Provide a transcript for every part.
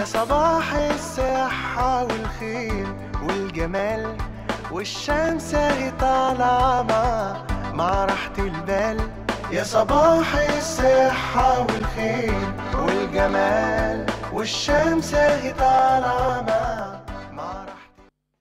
صباح الصحة والخير والجمال والشمس اهي طالعة مع مع راحة البال يا صباح الصحة والخير والجمال والشمس اهي طالعة مع مع راحة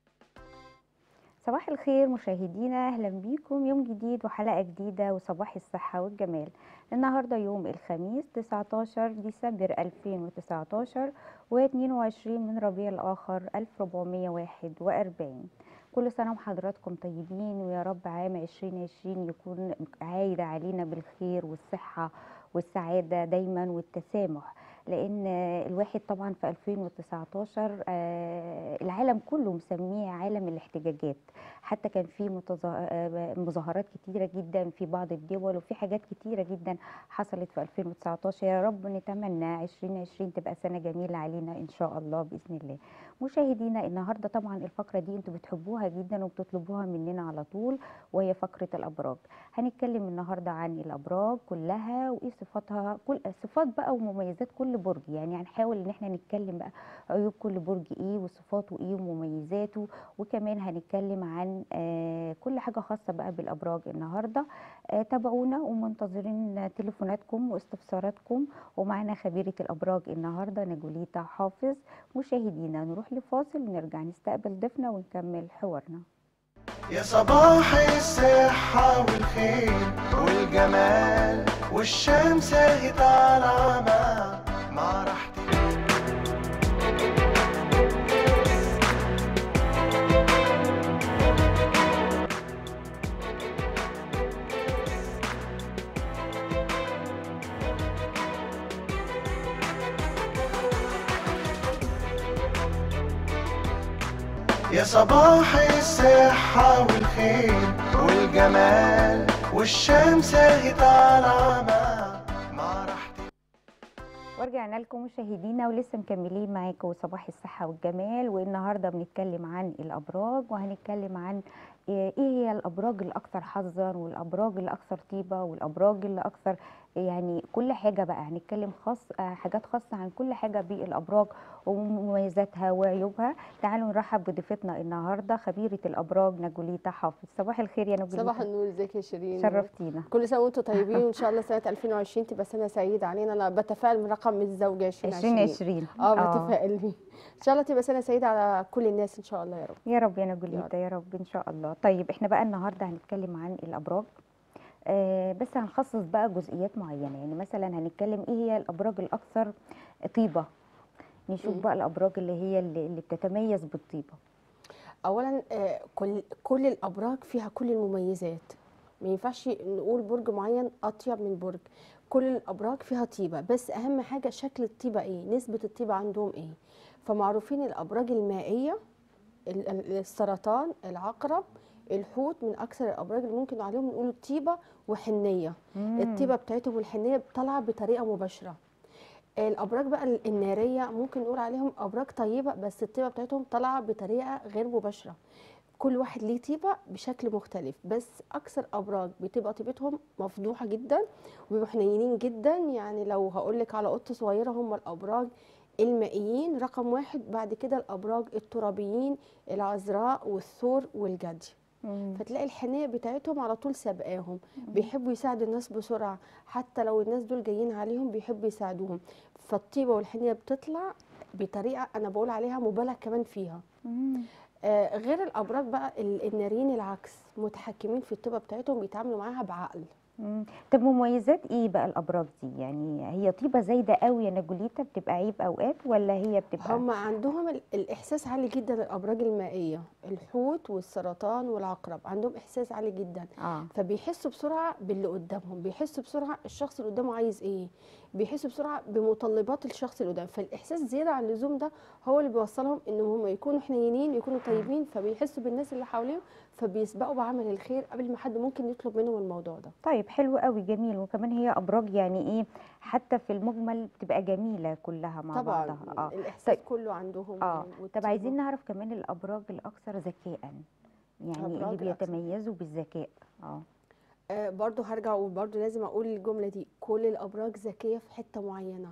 صباح الخير مشاهدينا اهلا بيكم يوم جديد وحلقه جديده وصباح الصحه والجمال النهارده يوم الخميس 19 ديسمبر 2019 و22 من ربيع الاخر 1441 كل سنه وحضراتكم طيبين ويا رب عام 2020 يكون عايد علينا بالخير والصحه والسعاده دايما والتسامح لان الواحد طبعا في 2019 آه، العالم كله مسميه عالم الاحتجاجات حتى كان في متظا- آه، مظاهرات كتيره جدا في بعض الدول وفي حاجات كتيره جدا حصلت في 2019 يا رب نتمنى 2020 تبقى سنه جميله علينا ان شاء الله باذن الله مشاهدينا النهارده طبعا الفقره دي انتوا بتحبوها جدا وبتطلبوها مننا على طول وهي فقره الابراج هنتكلم النهارده عن الابراج كلها وايه صفاتها كل صفات بقى ومميزات كل برج يعني هنحاول ان احنا نتكلم بقى عيوب كل برج ايه وصفاته ايه ومميزاته وكمان هنتكلم عن آه كل حاجه خاصه بقى بالابراج النهارده آه تابعونا ومنتظرين تليفوناتكم واستفساراتكم ومعنا خبيره الابراج النهارده نجوليتا حافظ مشاهدينا نروح لفاصل ونرجع نستقبل ضيفنا ونكمل حوارنا يا صباح الصحة والخير والجمال والشمس اهي طالعة مع مع راحة يا صباح الصحة والخير والجمال والشمس اهي طالعة مع مع راحة ورجعنا لكم مشاهدينا ولسه مكملين معاكم صباح الصحة والجمال والنهاردة بنتكلم عن الأبراج وهنتكلم عن ايه هي الأبراج الأكثر حظا والأبراج الأكثر طيبة والأبراج الأكثر يعني كل حاجة بقى هنتكلم خاص آه، حاجات خاصة عن كل حاجة بالأبراج ومميزاتها وعيوبها تعالوا نرحب بضيفتنا النهاردة خبيرة الأبراج نجوليتا حافظ صباح الخير يا نجوليتا صباح النور ازيك يا شيرين شرفتينا كل سنه وانتم طيبين وان شاء الله سنه 2020 تبقى سنه سعيده علينا انا بتفائل من رقم الزوجه 2020 2020 اه بتفائل بيه ان شاء الله تبقى سنه سعيده على كل الناس ان شاء الله يا رب يا رب يا نجوليتا يا رب ان شاء الله طيب احنا بقى النهارده هنتكلم عن الابراج آه بس هنخصص بقى جزئيات معينه يعني مثلا هنتكلم ايه هي الابراج الاكثر طيبه نشوف مم. بقى الابراج اللي هي اللي, اللي بتتميز بالطيبه اولا آه، كل كل الابراج فيها كل المميزات ما ينفعش نقول برج معين اطيب من برج كل الابراج فيها طيبه بس اهم حاجه شكل الطيبه ايه نسبه الطيبه عندهم ايه فمعروفين الابراج المائيه ال- ال- السرطان العقرب الحوت من اكثر الابراج اللي ممكن عليهم نقول طيبه وحنيه الطيبه بتاعتهم والحنيه طالعه بطريقه مباشره الابراج بقى ال- الناريه ممكن نقول عليهم ابراج طيبه بس الطيبه بتاعتهم طالعه بطريقه غير مباشره كل واحد ليه طيبه بشكل مختلف بس اكثر ابراج بتبقى طيبتهم مفضوحه جدا وبيبقوا حنينين جدا يعني لو هقول لك على قطه صغيره هم الابراج المائيين رقم واحد بعد كده الابراج الترابيين العذراء والثور والجدي مم. فتلاقي الحنيه بتاعتهم على طول سابقاهم بيحبوا يساعدوا الناس بسرعه حتى لو الناس دول جايين عليهم بيحبوا يساعدوهم فالطيبه والحنيه بتطلع بطريقه انا بقول عليها مبالغ كمان فيها مم. آه غير الابراج بقى ال- الناريين العكس متحكمين في الطيبه بتاعتهم بيتعاملوا معاها بعقل مم. طب مميزات ايه بقى الابراج دي يعني هي طيبه زايده قوي يا نجوليتا بتبقى عيب اوقات ولا هي بتبقى هم عندهم ال- الاحساس عالي جدا الابراج المائيه الحوت والسرطان والعقرب عندهم احساس عالي جدا اه فبيحسوا بسرعه باللي قدامهم بيحسوا بسرعه الشخص اللي قدامه عايز ايه بيحسوا بسرعه بمتطلبات الشخص اللي قدام فالاحساس زياده عن اللزوم ده هو اللي بيوصلهم ان هم يكونوا حنينين يكونوا طيبين فبيحسوا بالناس اللي حواليهم فبيسبقوا بعمل الخير قبل ما حد ممكن يطلب منهم الموضوع ده طيب حلو قوي جميل وكمان هي ابراج يعني ايه حتى في المجمل بتبقى جميله كلها مع طبعا بعضها اه الاحساس طيب. كله عندهم اه طب والطيبة. عايزين نعرف كمان الابراج الاكثر ذكاء يعني أبراج اللي الأكثر. بيتميزوا بالذكاء اه آه برضو هرجع وبرضو لازم اقول الجمله دي كل الابراج ذكيه في حته معينه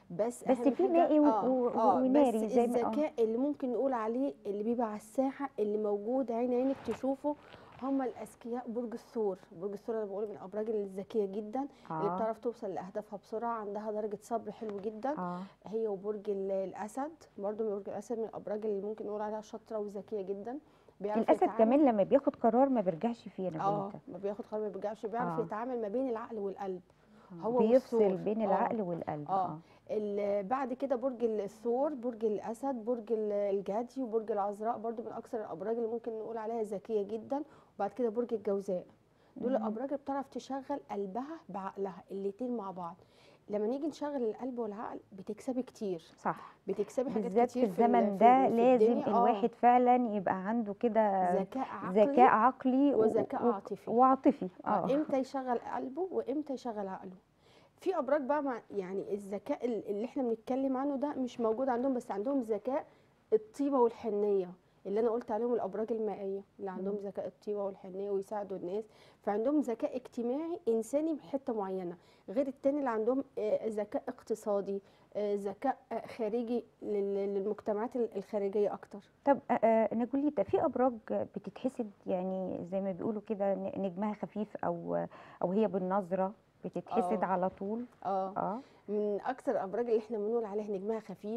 بس بس أهم في حاجة- مائي و- آه، و- آه، وناري بس زي ما- آه. الذكاء اللي ممكن نقول عليه اللي بيبقى على الساحه اللي موجود عين عينك تشوفه هم الاذكياء برج الثور برج الثور انا بقول من الابراج الذكيه جدا اللي اه بتعرف توصل لاهدافها بسرعه عندها درجه صبر حلو جدا اه هي وبرج ال- الاسد برضو من برج الاسد من الابراج اللي ممكن نقول عليها شاطره وذكيه جدا بيعرف الاسد يتعامل- كمان لما بياخد قرار ما بيرجعش فيه انا اه بنت ما بياخد قرار ما بيرجعش بيعرف آه. يتعامل ما بين العقل والقلب هو بيفصل والثور. بين آه. العقل والقلب اه اه ال- بعد كده برج الثور برج الاسد برج ال- الجدي وبرج العذراء برضو من اكثر الابراج اللي ممكن نقول عليها ذكيه جدا وبعد كده برج الجوزاء دول مم. الابراج اللي بتعرف تشغل قلبها بعقلها الاتنين مع بعض لما نيجي نشغل القلب والعقل بتكسبي كتير صح بتكسبي حاجات بالذات في كتير الزمن ال- ده في لازم الدنيا. آه، الواحد فعلا يبقى عنده كده ذكاء عقلي ذكاء عقلي و- وذكاء و- عاطفي. وعاطفي اه اه امتى يشغل قلبه وامتى يشغل عقله في ابراج بقى مع يعني الذكاء ال- اللي احنا بنتكلم عنه ده مش موجود عندهم بس عندهم ذكاء الطيبه والحنيه اللي انا قلت عليهم الابراج المائيه اللي عندهم ذكاء الطيبه والحنيه ويساعدوا الناس فعندهم ذكاء اجتماعي انساني بحته معينه غير التاني اللي عندهم آه، ذكاء اقتصادي آه، ذكاء آه، خارجي لل- للمجتمعات ال- الخارجيه اكتر طب آه، آه، نجوليتا في ابراج بتتحسد يعني زي ما بيقولوا كده ن- نجمها خفيف او او هي بالنظره بتتحسد آه. على طول اه اه من اكثر الابراج اللي احنا بنقول عليها نجمها خفيف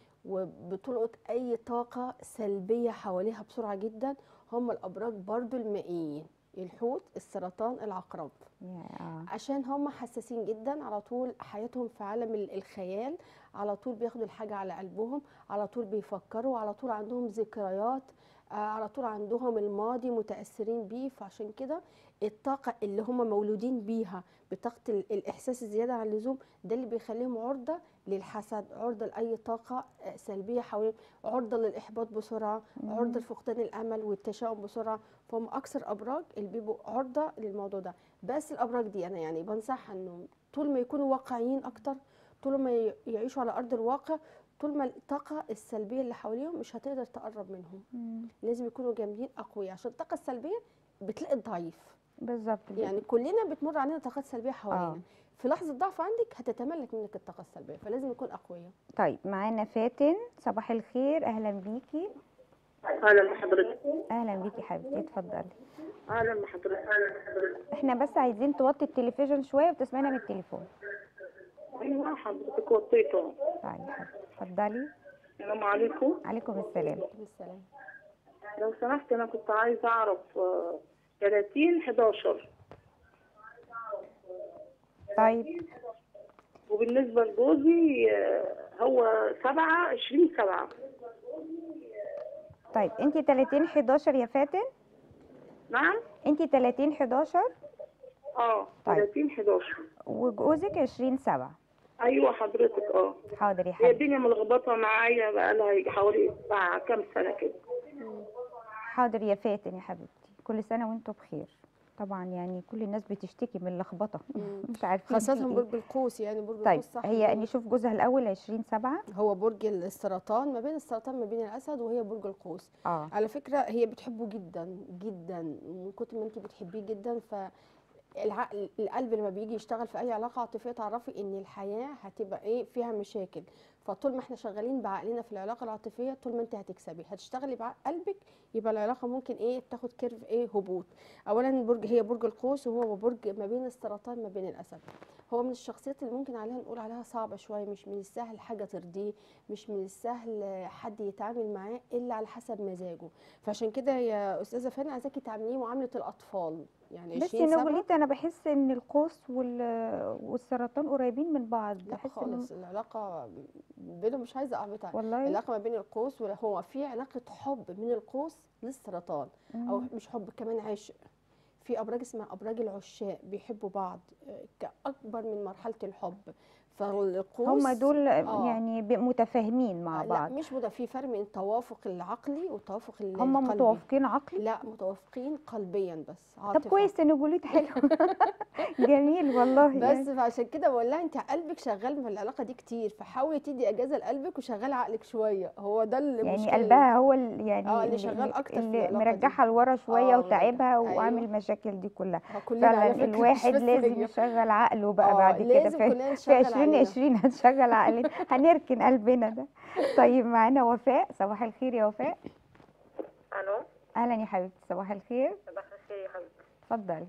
وبتلقط اي طاقه سلبيه حواليها بسرعه جدا هم الابراج برضو المائيين الحوت السرطان العقرب يا- اه عشان هم حساسين جدا على طول حياتهم في عالم ال- الخيال على طول بياخدوا الحاجة على قلبهم على طول بيفكروا على طول عندهم ذكريات آه، على طول عندهم الماضي متأثرين بيه فعشان كده الطاقة اللي هم مولودين بيها بطاقة ال- الإحساس الزيادة عن اللزوم ده اللي بيخليهم عرضة للحسد عرضة لأي طاقة آه، سلبية حواليهم عرضة للإحباط بسرعة عرضة لفقدان الأمل والتشاؤم بسرعة فهم أكثر أبراج اللي بيبقوا عرضة للموضوع ده بس الابراج دي انا يعني بنصح انه طول ما يكونوا واقعيين اكتر طول ما ي- يعيشوا على ارض الواقع طول ما الطاقه السلبيه اللي حواليهم مش هتقدر تقرب منهم مم. لازم يكونوا جامدين اقوياء عشان الطاقه السلبيه بتلاقي الضعيف بالظبط يعني كلنا بتمر علينا طاقات سلبيه حوالينا آه. في لحظه ضعف عندك هتتملك منك الطاقه السلبيه فلازم نكون اقوياء طيب معانا فاتن صباح الخير اهلا بيكي اهلا بحضرتك اهلا بيكي حبيبتي اتفضلي اهلا بحضرتك اهلا بحضرتك احنا بس عايزين توطي التلفزيون شويه وتسمعنا من التليفون ايوه حضرتك وطيته طيب حبيبتي اتفضلي السلام عليكم عليكم السلام بالسلام لو سمحت انا كنت عايزه اعرف آه، 30 11 طيب وبالنسبه لجوزي آه، هو 7 20 7 طيب انت 30 11 يا فاتن نعم انت 30 11 اه طيب. 30 11 وجوزك 20 7 ايوه حضرتك اه حاضر يا هي حبيبتي الدنيا ملخبطه معايا بقى لها يجي حوالي بتاع كام سنه كده حاضر يا فاتن يا حبيبتي كل سنه وانتم بخير طبعا يعني كل الناس بتشتكي من اللخبطه مم. مش عارفين في خاصه إيه. برج القوس يعني برج طيب القوس صح هي برج- نشوف جوزها الاول 20 7 هو برج السرطان ما بين السرطان ما بين الاسد وهي برج القوس اه على فكرة هي بتحبه جدا جدا من كتر ما انت بتحبيه جدا ف العقل القلب لما بيجي يشتغل في اي علاقه عاطفيه تعرفي ان الحياه هتبقى ايه فيها مشاكل فطول ما احنا شغالين بعقلنا في العلاقه العاطفيه طول ما انت هتكسبي هتشتغلي بعقلك يبقى العلاقه ممكن ايه تاخد كيرف ايه هبوط اولا برج هي برج القوس وهو برج ما بين السرطان ما بين الاسد هو من الشخصيات اللي ممكن عليها نقول عليها صعبه شويه مش من السهل حاجه ترضيه مش من السهل حد يتعامل معاه الا على حسب مزاجه فعشان كده يا استاذه فانا عايزاكي تعامليه معامله الاطفال يعني بس 20 سنه نقوليت انا بحس ان القوس وال- والسرطان قريبين من بعض لا بحس خالص العلاقه بينهم مش عايزه اعبط والله العلاقه ما بين القوس وهو في علاقه حب من القوس للسرطان او مم. مش حب كمان عشق في ابراج اسمها ابراج العشاق بيحبوا بعض آه، كاكبر من مرحله الحب فالقوس هم دول آه. يعني ب- متفاهمين مع لا بعض مش مده في فرق بين التوافق العقلي والتوافق ال- هم القلبي. متوافقين عقلي لا متوافقين قلبيا بس طب عاطفة. كويس ان نقوليت حلو جميل والله بس يعني. فعشان كده بقول لها انت قلبك شغال في العلاقه دي كتير فحاولي تدي اجازه لقلبك وشغلي عقلك شويه هو ده اللي يعني مشكلة. قلبها هو ال- يعني آه، اللي شغال أكتر في اللي العلاقة دي. مرجعها لورا شويه آه، وتعبها أيوة. وعامل المشاكل دي كلها هو كلنا على فعلا فكرة، مش الواحد بس لازم هي. يشغل عقله بقى آه، بعد كده لازم في, كلنا في نشغل 20 علينا. 2020 هتشغل عقلنا هنركن قلبنا ده طيب معانا وفاء صباح الخير يا وفاء الو اهلا يا حبيبتي صباح الخير صباح الخير يا حبيبتي اتفضلي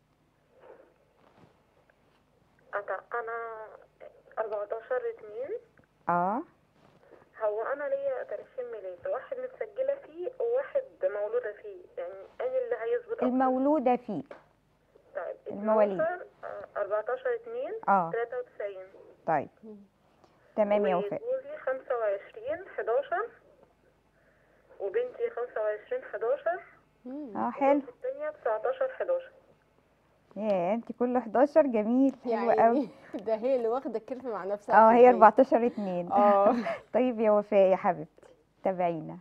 انا انا 14 2 اه هو انا ليا تاريخين ميلاد واحد متسجله فيه وواحد مولوده فيه يعني انا اللي هيظبط أكتر. المولودة فيه طيب المواليد. 12 آه، 14 2 اه 93 طيب تمام يا وفاء وجوزي 25 11 وبنتي 25 11 مم. اه حلو الثانيه 19 11 يا انت كل 11 جميل حلو قوي يعني ده هي اللي واخده الكيرف مع نفسها اه في هي البيت. 14 2 اه طيب يا وفاء يا حبيبتي تابعينا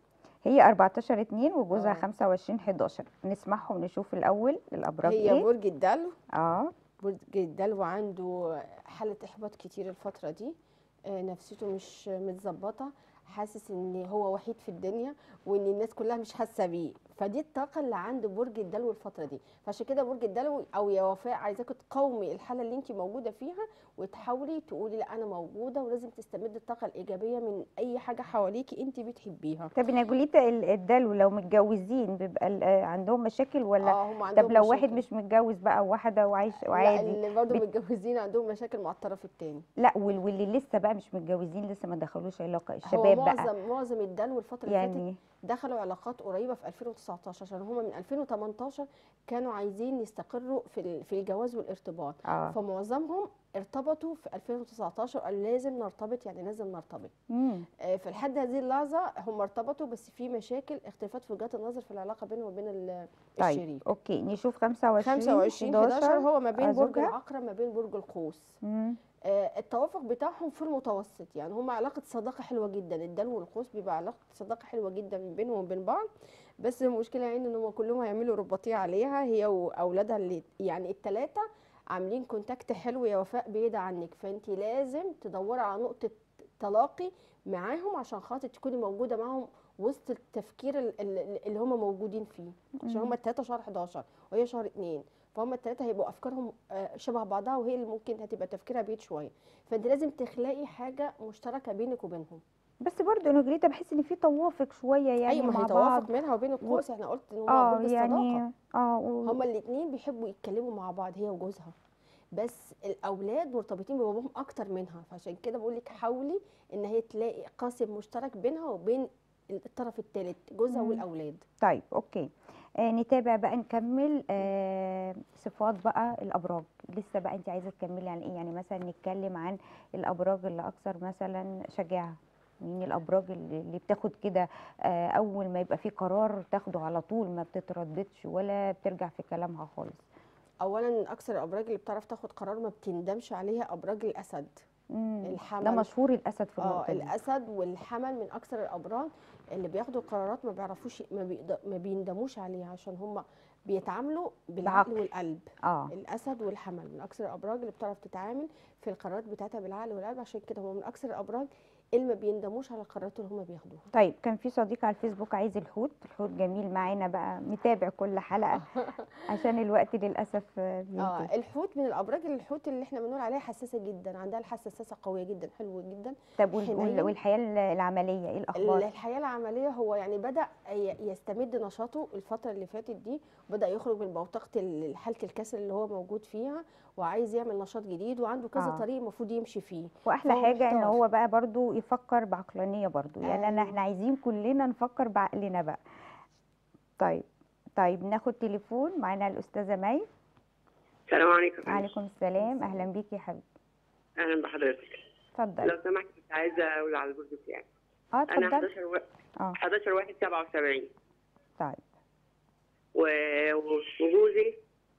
هي 14 2 وجوزها آه. 25 11 نسمعهم نشوف الاول الابراج هي ايه برج الدلو اه برج الدلو عنده حالة إحباط كتير الفترة دي آه، نفسيته مش متظبطة حاسس ان هو وحيد في الدنيا وان الناس كلها مش حاسه بيه فدي الطاقه اللي عند برج الدلو الفتره دي فعشان كده برج الدلو او يا وفاء عايزاكي تقاومي الحاله اللي انت موجوده فيها وتحاولي تقولي لا انا موجوده ولازم تستمد الطاقه الايجابيه من اي حاجه حواليكي انت بتحبيها طب نجوليتا ال- الدلو لو متجوزين بيبقى ال- آه، عندهم مشاكل ولا اه هم عندهم طب لو واحد مشاكل. مش متجوز بقى وواحده وعايش لا وعادي اللي برضه بت- متجوزين عندهم مشاكل مع الطرف الثاني لا وال- واللي لسه بقى مش متجوزين لسه ما دخلوش علاقه هو الشباب بقى معظم معظم الدلو الفتره اللي فاتت يعني دخلوا علاقات قريبه في 2019 عشان هم من 2018 كانوا عايزين يستقروا في ال- في الجواز والارتباط اه فمعظمهم ارتبطوا في 2019 قالوا لازم نرتبط يعني لازم نرتبط امم آه، في لحد هذه اللحظه هم ارتبطوا بس في مشاكل اختلافات في وجهات النظر في العلاقه بينهم وبين ال- طيب الشريك اوكي نشوف 25 25 11 هو ما بين برج زوجها. العقرب ما بين برج القوس مم. آه، التوافق بتاعهم في المتوسط يعني هم علاقة صداقة حلوة جدا الدلو والقوس بيبقى علاقة صداقة حلوة جدا من بينهم وبين بعض بس المشكلة يعني ان هم كلهم هيعملوا رباطية عليها هي واولادها اللي يعني التلاتة عاملين كونتاكت حلو يا وفاء بعيدة عنك فانت لازم تدوري على نقطة تلاقي معاهم عشان خاطر تكوني موجودة معاهم وسط التفكير ال- ال- اللي هم موجودين فيه عشان هم التلاتة شهر 11 وهي شهر 2 فهم التلاتة هيبقوا افكارهم آه، شبه بعضها وهي اللي ممكن هتبقى تفكيرها بعيد شويه فانت لازم تخلقي حاجه مشتركه بينك وبينهم بس برضه نجريتا بحس ان في توافق شويه يعني ايوه ما مع هي بعض توافق منها وبين القوس احنا قلت ان هو اه برج الصداقه يعني اه و- هما الاثنين بيحبوا يتكلموا مع بعض هي وجوزها بس الاولاد مرتبطين بباباهم اكتر منها فعشان كده بقول لك حاولي ان هي تلاقي قاسم مشترك بينها وبين الطرف الثالث جوزها مم. والاولاد طيب اوكي آه نتابع بقى نكمل آه صفات بقى الابراج لسه بقى انت عايزه تكملي عن ايه يعني مثلا نتكلم عن الابراج اللي اكثر مثلا شجاعه مين الابراج اللي اللي بتاخد كده آه اول ما يبقى في قرار تاخده على طول ما بتترددش ولا بترجع في كلامها خالص اولا من اكثر الابراج اللي بتعرف تاخد قرار ما بتندمش عليها ابراج الاسد مم. ده الحمل. مشهور الاسد في اه النقطه دي الاسد والحمل من اكثر الابراج اللي بياخدوا قرارات ما بيعرفوش ما, بيقد- ما بيندموش عليها عشان هم بيتعاملوا بالعقل بعقل. والقلب اه الاسد والحمل من اكثر الابراج اللي بتعرف تتعامل في القرارات بتاعتها بالعقل والقلب عشان كده هم من اكثر الابراج اللي ما بيندموش على القرارات اللي هم بياخدوها طيب كان في صديق على الفيسبوك عايز الحوت الحوت جميل معانا بقى متابع كل حلقه عشان الوقت للاسف آه، بينتهي اه الحوت من الابراج اللي الحوت اللي احنا بنقول عليها حساسه جدا عندها الحساسيه قويه جدا حلوه جدا طب وال- وال- حنين. والحياه العمليه ايه الاخبار الحياه العمليه هو يعني بدا ي- يستمد نشاطه الفتره اللي فاتت دي بدا يخرج من بوتقه ال- حاله الكسل اللي هو موجود فيها وعايز يعمل نشاط جديد وعنده كذا آه. طريق المفروض يمشي فيه واحلى فهو حاجه ان محتار. هو بقى برضو يفكر بعقلانيه برضو يعني انا أيوة. احنا عايزين كلنا نفكر بعقلنا بقى طيب طيب ناخد تليفون معانا الاستاذه مي السلام عليكم وعليكم السلام اهلا بيكي يا حبيبتي اهلا بحضرتك اتفضلي لو سمحت كنت عايزه اقول على الجزء بتاعي اه انا اتفضلي 11 و... اه 11 1 77 طيب و... وجوزي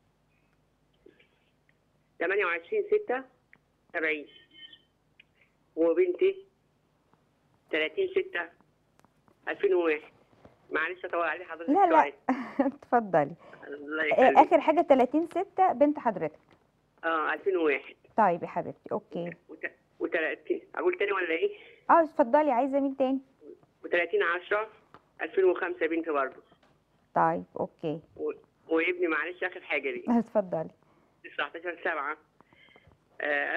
28 6 70 وبنتي 30 6 2001 معلش اطول عليه حضرتك لا لا شوية. اتفضلي الله آه، يخليك اخر حاجه 30 6 بنت حضرتك اه 2001 طيب يا حبيبتي اوكي و30 اقول تاني ولا ايه؟ اه اتفضلي عايزه مين تاني و30 10 2005 بنت برضه طيب اوكي و... وابني معلش اخر حاجه دي اتفضلي 19 7 آه،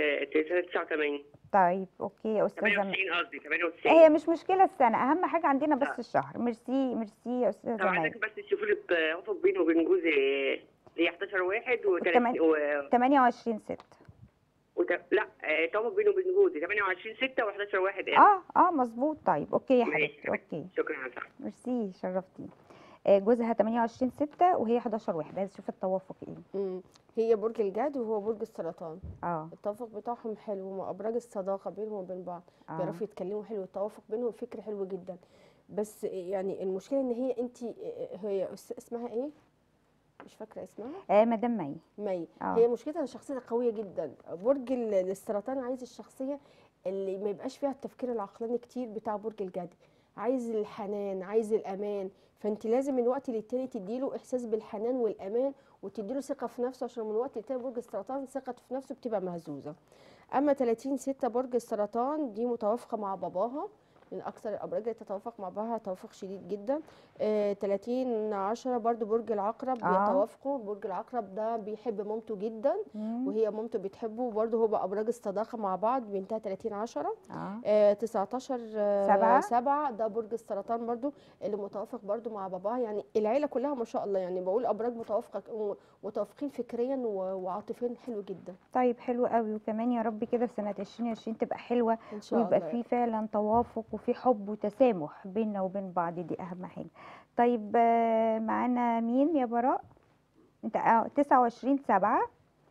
1989 طيب اوكي يا استاذه م- 98 قصدي 98 هي مش مشكله السنه اهم حاجه عندنا آه. بس الشهر ميرسي ميرسي يا استاذه طب مي عايزك بس تشوفوا لي توافق بيني وبين جوزي اللي هي 11 واحد و والتمن- و... 28 6 وت... لا آه، توافق بيني وبين جوزي 28 6 و11 واحد آه. اه اه مظبوط طيب اوكي يا ماشي. حبيبتي اوكي شكرا يا صاحبي ميرسي شرفتيني آه، جوزها 28 6 وهي 11 واحد عايز اشوف التوافق ايه مم. هي برج الجد وهو برج السرطان اه التوافق بتاعهم حلو وما ابراج الصداقه بينهم وبين بعض اه بيعرفوا يتكلموا حلو التوافق بينهم فكر حلو جدا بس يعني المشكله ان هي انت هي أس- اسمها ايه مش فاكره اسمها آه، مدام مي مي آه. هي مشكلتها شخصيتها قويه جدا برج ال- السرطان عايز الشخصيه اللي ما يبقاش فيها التفكير العقلاني كتير بتاع برج الجدي عايز الحنان عايز الامان فانت لازم من وقت للتاني تديله احساس بالحنان والامان وتديله ثقه في نفسه عشان من وقت للتاني برج السرطان ثقته في نفسه بتبقى مهزوزه اما 30 6 برج السرطان دي متوافقه مع باباها من اكثر الابراج اللي تتوافق مع باباها توافق شديد جدا آه 30 10 برضو برج العقرب آه. بيتوافقوا برج العقرب ده بيحب مامته جدا مم. وهي مامته بتحبه وبرضه هو بقى ابراج الصداقه مع بعض بنتها 30 10 اه آه 19 سبعة. 7 ده برج السرطان برضه اللي متوافق برضه مع باباها يعني العيله كلها ما شاء الله يعني بقول ابراج متوافقه متوافقين فكريا و- وعاطفيا حلو جدا طيب حلو قوي وكمان يا رب كده في سنه 2020 تبقى حلوه ان شاء الله ويبقى في فعلا توافق وفي حب وتسامح بيننا وبين بعض دي اهم حاجه طيب آه، معانا مين يا براء انت اه 29 7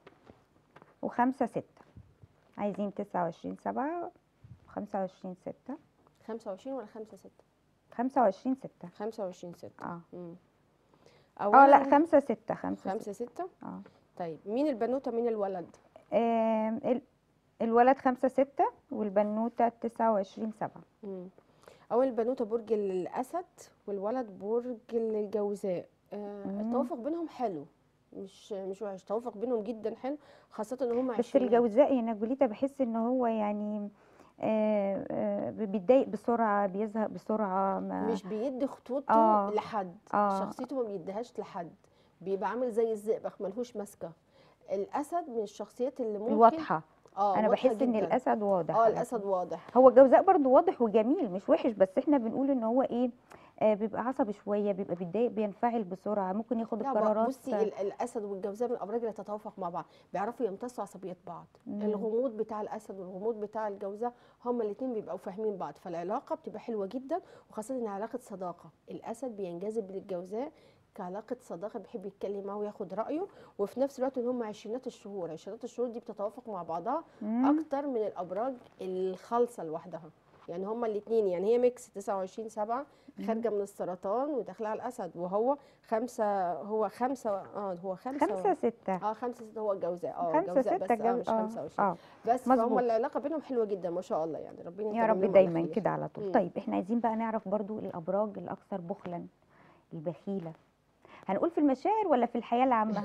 و5 6 عايزين 29 7 و25 6 25 ولا 5 6 25 6 25 6 اه امم اه لا 5 6 5 5 6 اه طيب مين البنوته مين الولد آم، ال- الولد 5 6 والبنوته 29 7 مم. اول البنوته برج الاسد والولد برج الجوزاء آه مم. التوافق بينهم حلو مش مش وحش التوافق بينهم جدا حلو خاصه ان هم بس الجوزاء يا نجوليتا بحس ان هو يعني آه، آه، بيتضايق بسرعه بيزهق بسرعه ما مش بيدي خطوطه آه. لحد آه. شخصيته ما بيديهاش لحد بيبقى عامل زي الزئبق ملهوش ماسكه الاسد من الشخصيات اللي ممكن الواضحه اه انا واضحة بحس ان جداً. الاسد واضح اه على الاسد طول. واضح هو الجوزاء برضو واضح وجميل مش وحش بس احنا بنقول ان هو ايه آه بيبقى عصبي شويه بيبقى بيتضايق بينفعل بسرعه ممكن ياخد لا القرارات بصي ال- الاسد والجوزاء من الابراج اللي تتوافق مع بعض بيعرفوا يمتصوا عصبيه بعض مم. الغموض بتاع الاسد والغموض بتاع الجوزاء هما الاثنين بيبقوا فاهمين بعض فالعلاقه بتبقى حلوه جدا وخاصه ان علاقه صداقه الاسد بينجذب للجوزاء كعلاقه صداقه بيحب يتكلم معاه وياخد رايه وفي نفس الوقت ان هم عشرينات الشهور عشرينات الشهور دي بتتوافق مع بعضها مم. اكتر من الابراج الخالصه لوحدها يعني هما الاثنين يعني هي ميكس 29 7 خارجه من السرطان وداخله على الاسد وهو خمسه هو خمسه اه هو خمسه خمسة ستة اه خمسه ستة هو الجوزاء اه خمسة الجوزاء ستة بس اه جو- مش اه 25 اه بس مظبوط. فهم العلاقه بينهم حلوه جدا ما شاء الله يعني ربنا يا رب يتمم لهم على دايما خير. كده على طول مم. طيب احنا عايزين بقى نعرف برضو الابراج الاكثر بخلا البخيله هنقول في المشاعر ولا في الحياه العامه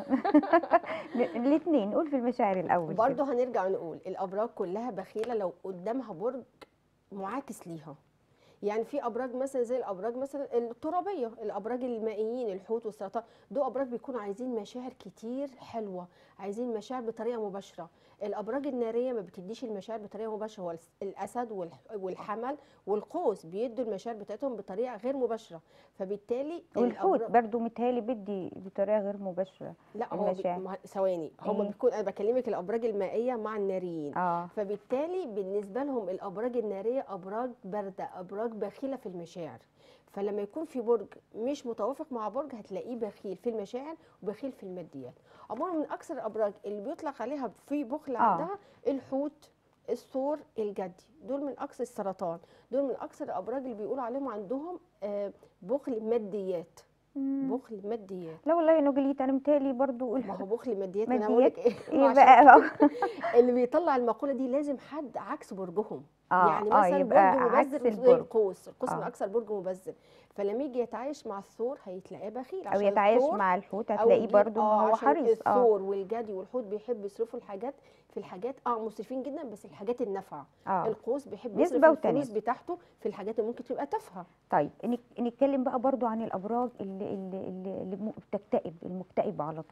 الاثنين نقول في المشاعر الاول كده. برضه هنرجع نقول الابراج كلها بخيله لو قدامها برج معاكس ليها يعني في ابراج مثلا زي الابراج مثلا الترابيه الابراج المائيين الحوت والسرطان دول ابراج بيكونوا عايزين مشاعر كتير حلوه عايزين مشاعر بطريقه مباشره الابراج الناريه ما بتديش المشاعر بطريقه مباشره هو الس- الاسد والح- والحمل والقوس بيدوا المشاعر بتاعتهم بطريقه غير مباشره فبالتالي والحوت الأبراج- برضو متهيألي بدي بطريقه غير مباشره لا هو بي... المشاعر. ما- ثواني هم إيه؟ بيكون انا بكلمك الابراج المائيه مع الناريين اه فبالتالي بالنسبه لهم الابراج الناريه ابراج بارده ابراج بخيله في المشاعر فلما يكون في برج مش متوافق مع برج هتلاقيه بخيل في المشاعر وبخيل في الماديات عموما من اكثر الابراج اللي بيطلق عليها في بخل آه. عندها الحوت الثور الجدي دول من اكثر السرطان دول من اكثر الابراج اللي بيقولوا عليهم عندهم آه، بخل ماديات مم. بخل ماديات لا والله يا نوجليت انا متهيألي برضو ما الح- هو بخل ماديات ما انا بقول ماديات لك ايه ايه عشان بقى اللي بيطلع المقوله دي لازم حد عكس برجهم اه يعني اه مثلا يبقى برج عكس مبذر زي البرج القوس القوس من آه. اكثر برج مبذر فلما يجي يتعايش مع الثور هيتلاقيه بخيل او عشان يتعايش الثور مع الحوت أو هتلاقيه يجيب- برضو ان آه هو عشان حريص اه الثور والجدي والحوت بيحب يصرفوا الحاجات في الحاجات اه مسرفين جدا بس الحاجات النافعه اه القوس بيحب نسبة يصرف الفلوس وتناسب. بتاعته في الحاجات اللي ممكن تبقى تافهه طيب نك- نتكلم بقى برضو عن الابراج اللي اللي اللي, اللي م- بتكتئب المكتئب على طول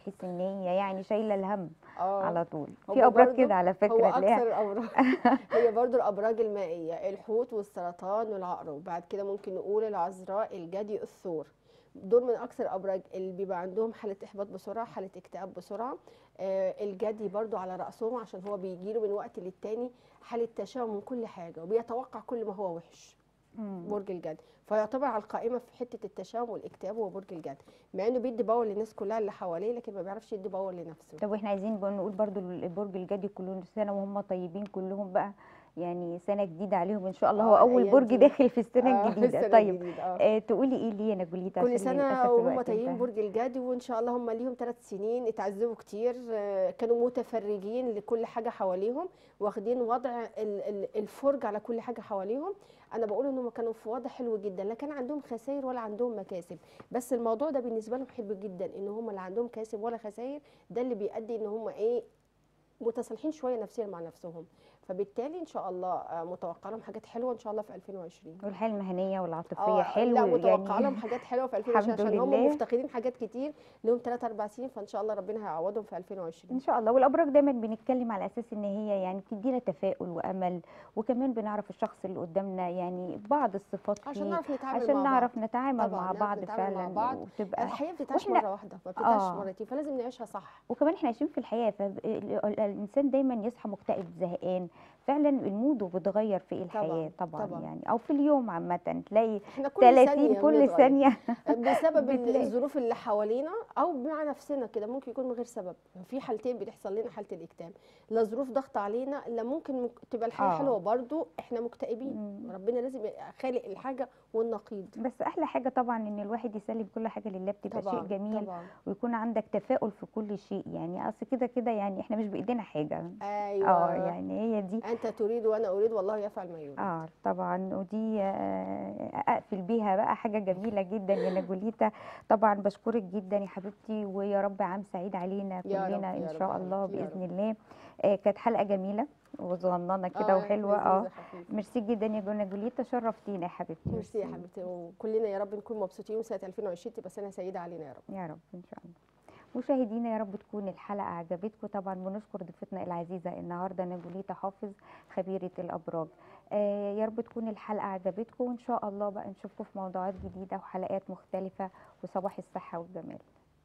تحس ان هي يعني شايله الهم اه على طول هو في ابراج برضو- كده على هو فكره اكثر تلاقيها الابراج هي برضو الابراج المائيه الحوت والسرطان والعقرب وبعد كده ممكن نقول العذراء الجدي الثور دول من اكثر الابراج اللي بيبقى عندهم حاله احباط بسرعه حاله اكتئاب بسرعه آه الجدي برضو على راسهم عشان هو بيجيله من وقت للتاني حاله تشاؤم من كل حاجه وبيتوقع كل ما هو وحش مم. برج الجدي فيعتبر على القائمه في حته التشاؤم والاكتئاب هو برج الجدي مع انه بيدي باور للناس كلها اللي حواليه لكن ما بيعرفش يدي باور لنفسه طب واحنا عايزين بقى نقول برضو البرج الجدي كل سنه وهم طيبين كلهم بقى يعني سنه جديده عليهم ان شاء الله هو آه، اول الأيام برج دي. داخل في السنه آه، الجديده السنة طيب الجديدة، آه. آه تقولي ايه ليه يا جوليتا كل عشان سنة للأسف وهم الوقت طيبين انتهى. برج الجدي وإن شاء الله هم ليهم ثلاث سنين اتعذبوا كتير آه، كانوا متفرجين لكل حاجة حواليهم واخدين وضع ال- ال- الفرج على كل حاجة حواليهم أنا بقول إنهم كانوا في وضع حلو جدا لا كان عندهم خسائر ولا عندهم مكاسب بس الموضوع ده بالنسبة لهم حلو جدا إن هم لا عندهم كاسب ولا خسائر ده اللي بيؤدي إن هم إيه متصالحين شوية نفسيا مع نفسهم فبالتالي إن شاء الله آه، متوقع لهم حاجات حلوة إن شاء الله في 2020 والحياه المهنيه والعاطفيه اه حلو لا متوقع يعني لهم حاجات حلوه في 2020 الحمد عشان هم لله. مفتقدين حاجات كتير لهم 3 4 سنين فان شاء الله ربنا هيعوضهم في 2020 ان شاء الله والابراج دايما بنتكلم على اساس ان هي يعني بتدينا تفاؤل وامل وكمان بنعرف الشخص اللي قدامنا يعني بعض الصفات عشان فيه نعرف نتعامل عشان مع نعرف بعض نتعامل طبعاً، مع نعرف بعض نتعامل مع فعلا بعض. وتبقى الحياه بتتعاش وإحنا- مره واحده ما بتتعاش آه. مرتين فلازم نعيشها صح وكمان احنا عايشين في الحياه فالانسان دايما يصحى مكتئب زهقان فعلا المود بيتغير في الحياه طبعا, طبعاً. يعني او في اليوم عامه تلاقي احنا كل 30 ثانيه كل بنتغير. ثانيه بسبب ال- بتلاقي. الظروف اللي حوالينا او مع نفسنا كده ممكن يكون من غير سبب في حالتين بتحصل لنا حاله الاكتئاب لا ظروف ضغط علينا لا ممكن مك- تبقى الحياه آه. حلوه برضو احنا مكتئبين مم. ربنا لازم يبقى خالق الحاجه والنقيض بس احلى حاجه طبعا ان الواحد يسلم كل حاجه لله بتبقى شيء طبعا جميل طبعا ويكون عندك تفاؤل في كل شيء يعني اصل كده كده يعني احنا مش بايدينا حاجه ايوه اه يعني هي دي انت تريد وانا اريد والله يفعل ما يريد اه طبعا ودي آه، اقفل بيها بقى حاجه جميله جدا يا نجوليتا طبعا بشكرك جدا يا حبيبتي ويا رب عام سعيد علينا يا رب، كلنا يا ان رب شاء يا الله حبيبتي، يا باذن الله آه كانت حلقه جميله وصغننه كده آه، وحلوه لذيذة اه خفيفة. ميرسي جدا يا جونا جوليتا شرفتينا يا حبيبتي ميرسي يا حبيبتي وكلنا يا رب نكون مبسوطين سنه 2020 تبقى سنه سعيده علينا يا رب يا رب ان شاء الله مشاهدينا يا رب تكون الحلقه عجبتكم طبعا بنشكر ضيفتنا العزيزه النهارده نجوليتا حافظ خبيره الابراج آه يا رب تكون الحلقه عجبتكم وان شاء الله بقى نشوفكم في موضوعات جديده وحلقات مختلفه وصباح الصحه والجمال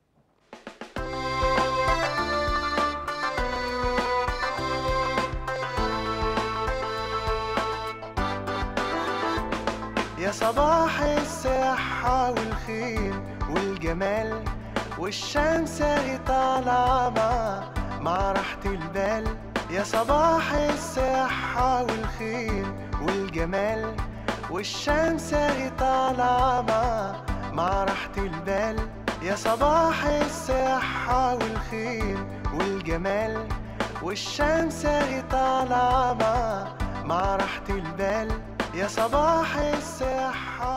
يا صباح الصحة والخير والجمال والشمس اهي طالعة مع مع راحة البال يا صباح الصحة والخير والجمال والشمس اهي طالعة مع مع راحة البال يا صباح الصحة والخير والجمال والشمس اهي طالعة مع مع راحة البال يا صباح الصحة